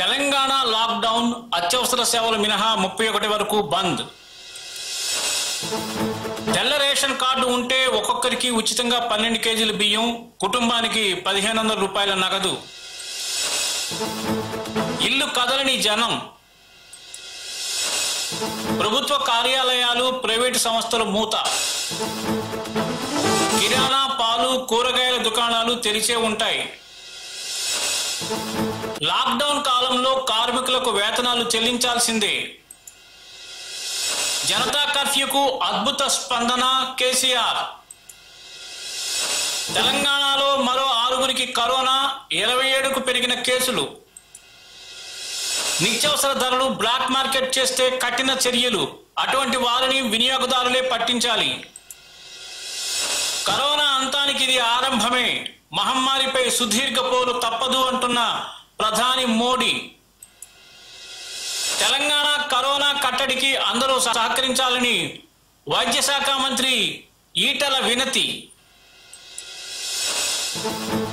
Telangana lockdown అత్యవసర సేవలు మినహా ముప్పై ఒకటి వరకు బంద్ తెల్ల రేషన్ కార్డు ఉంటే ఒక్కొక్కరికి ఉచితంగా పన్నెండు కేజీల బియ్యం కుటుంబానికి పదిహేను వందల రూపాయల నగదు ఇల్లు కదలని జనం ప్రభుత్వ కార్యాలయాలు ప్రైవేటు సంస్థలు మూత కిరాణా పాలు కూరగాయల దుకాణాలు తెరిచే ఉంటాయి లాక్డౌన్ కాలంలో కార్మికులకు వేతనాలు చెల్లించాల్సిందే జనతా కర్ఫ్యూకు అద్భుత స్పందన కేసీఆర్ తెలంగాణలో మరో ఆరుగురికి కరోనా ఇరవై ఏడుకు పెరిగిన కేసులు నిత్యావసర ధరలు బ్లాక్ మార్కెట్ చేస్తే కఠిన చర్యలు అటువంటి వారిని వినియోగదారులే పట్టించాలి కరోనా అంతానికి ఇది ఆరంభమే మహమ్మారిపై సుదీర్ఘ పోరు తప్పదు అంటున్న ప్రధాని మోడీ తెలంగాణ కరోనా కట్టడికి అందరూ సహకరించాలని వైద్య శాఖ మంత్రి ఈటల వినతి